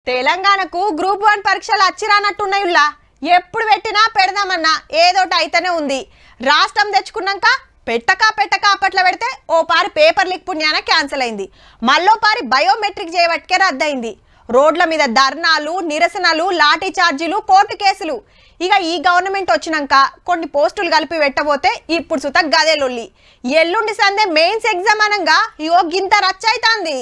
తెలంగాణకు group one పరీక్షలు అచ్చిరానట్టున్నాయుల్లా ఎప్పుడు పెట్టినా పెడదామన్నా ఏదోటి అయితేనే ఉంది రాష్ట్రం తెచ్చుకున్నాక పెట్టక పెట్టక అప్పట్లో పెడితే ఓ పారి పేపర్ లీక్ పుణ్యాన క్యాన్సిల్ అయింది మళ్ళో పారి బయోమెట్రిక్ చేయబట్కే రద్దయింది రోడ్ల మీద ధర్నాలు నిరసనలు లాఠీ ఛార్జీలు కోర్టు కేసులు ఇక ఈ గవర్నమెంట్ వచ్చినాక కొన్ని పోస్టులు కలిపి పెట్టబోతే ఇప్పుడు సుత గదే లొల్లి ఎల్లుండి సందే మెయిన్స్ ఎగ్జామ్ అనంగా ఇగో గింత రచ్చైతాంది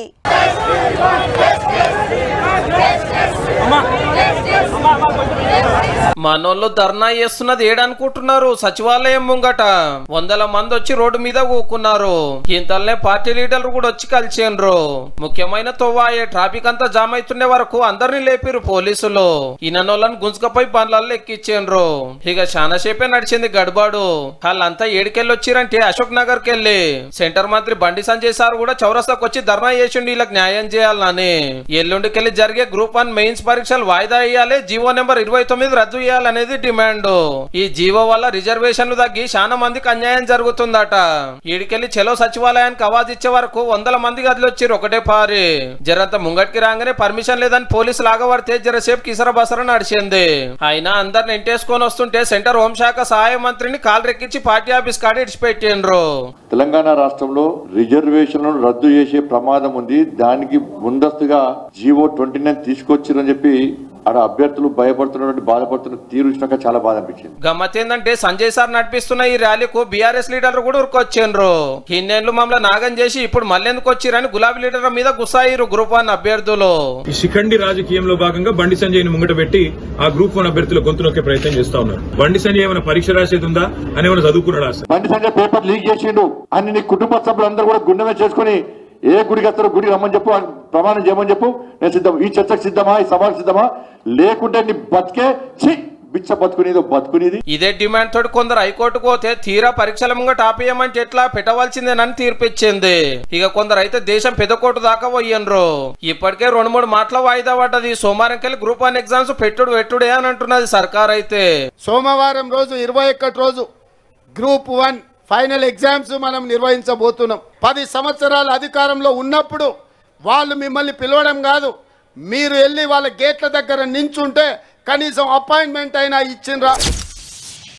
మనోళ్ళు ధర్నా చేస్తున్నది ఏడనుకుంటున్నారు సచివాలయం ముంగట వందల మంది వచ్చి రోడ్డు మీద కూకున్నారు ఇంతలనే పార్టీ లీడర్లు కూడా వచ్చి కలిసిండ్రు ముఖ్యమైన తొవ్వాయే ట్రాఫిక్ అంతా జామ్ అవుతుండే వరకు అందరినీ లేపిరు పోలీసులు ఈయనోళ్ళని గుంజుకపోయి బండ్లలో ఎక్కిచ్చిండ్రు ఇక చాలా సేపే నడిచింది గడబాడు వాళ్ళంతా ఏడికెళ్ళి వచ్చిరంటే అశోక్ నగర్ కెళ్ళి సెంటర్ మంత్రి బండి సంజయ్ సార్ కూడా చౌరస్తాకు వచ్చి ధర్నా చేసిండు వీళ్ళకి న్యాయం చేయాలని ఎల్లుండికెళ్ళి జరిగే గ్రూప్ వన్ మెయిన్స్ పరీక్షలు వాయిదా వేయాలి జీవో నెంబర్ ఇరవై తొమ్మిది రద్దు చేయాలనేది డిమాండ్ ఈ జీవో వల్ల రిజర్వేషన్లు తగ్గి చాలా మందికి అన్యాయం జరుగుతుందట ఈడికెళ్ళి చెలో సచివాలయానికి అవాజ్ ఇచ్చే వరకు వందల మంది గదిలో వచ్చారు ఒకటే పారి జరంత ముంగటికి రాగానే పర్మిషన్ లేదని పోలీసులు ఆగబడితే జరసేపు కిసర బసర నడిచింది అయినా అందరిని ఇంటేసుకొని వస్తుంటే సెంటర్ హోంశాఖ సహాయ మంత్రిని కాలు రెక్కించి పార్టీ ఆఫీస్ కాడ ఇడిచిపెట్టిండ్రు తెలంగాణ రాష్ట్రంలో రిజర్వేషన్లను రద్దు చేసే ప్రమాదం ఉంది దానికి ముందస్తుగా జీవో ట్వంటీ నైన్ తీసుకొచ్చిరని చెప్పి ఆడ అభ్యర్థులు భయపడుతున్నటువంటి బాధపడుతున్న తీరు చూసినాక చాలా బాధ అనిపించింది గమ్మత్ ఏంటంటే సంజయ్ సార్ నడిపిస్తున్న ఈ ర్యాలీకు బీఆర్ఎస్ లీడర్లు కూడా ఉరికొచ్చిండ్రు ఇన్నేళ్లు మమ్మల్ని నాగం చేసి ఇప్పుడు మళ్ళెందుకు వచ్చిరని గులాబీ లీడర్ మీద గుసాయిరు గ్రూప్ వన్ అభ్యర్థులు ఈ శిఖండి రాజకీయంలో భాగంగా బండి సంజయ్ని ముంగట పెట్టి ఆ గ్రూప్ వన్ అభ్యర్థుల గొంతు నొక్కే ప్రయత్నం చేస్తా ఉన్నారు బండి సంజయ్ ఏమైనా పరీక్ష రాసేది ఉందా అని ఏమైనా చదువుకున్నాడా అసలు బండి సంజయ్ పేపర్ లీక్ చేసిండు అని నీ కుటుంబ సభ్యులందరూ కూడా గుండె మీద చేసుకుని ఏ గుడికి వస్తారో గుడికి రమ్మని చెప్పు అని ప్రమాణం చేయమని చెప్పు నేను సిద్ధం ఈ చర్చకు సిద్ధమా ఈ సభకు సిద్ధమా లేకుంటే నీ బతికే ఛీ బిచ్చ బతుకునేదో బతుకునేది ఇదే డిమాండ్ తోటి కొందరు హైకోర్టుకు పోతే తీరా పరీక్షల ముంగట ఆపేయమంటే ఎట్లా పెట్టవలసిందేనని తీర్పిచ్చింది ఇక కొందరు అయితే దేశం పెదకోటు దాకా పోయినరు ఇప్పటికే రెండు మూడు మాటల వాయిదా పడ్డది సోమవారం కెళ్ళి గ్రూప్ వన్ ఎగ్జామ్స్ పెట్టుడు పెట్టుడే అని అంటున్నది సర్కార్ అయితే సోమవారం రోజు ఇరవై ఒక్కటి రోజు గ్రూప్ వన్ ఫైనల్ ఎగ్జామ్స్ మనం నిర్వహించబోతున్నాం పది సంవత్సరాల అధికారంలో ఉన్నప్పుడు వాళ్ళు మిమ్మల్ని పిలవడం కాదు మీరు వెళ్ళి వాళ్ళ గేట్ల దగ్గర నించుంటే కనీసం అపాయింట్మెంట్ అయినా ఇచ్చిండ్రా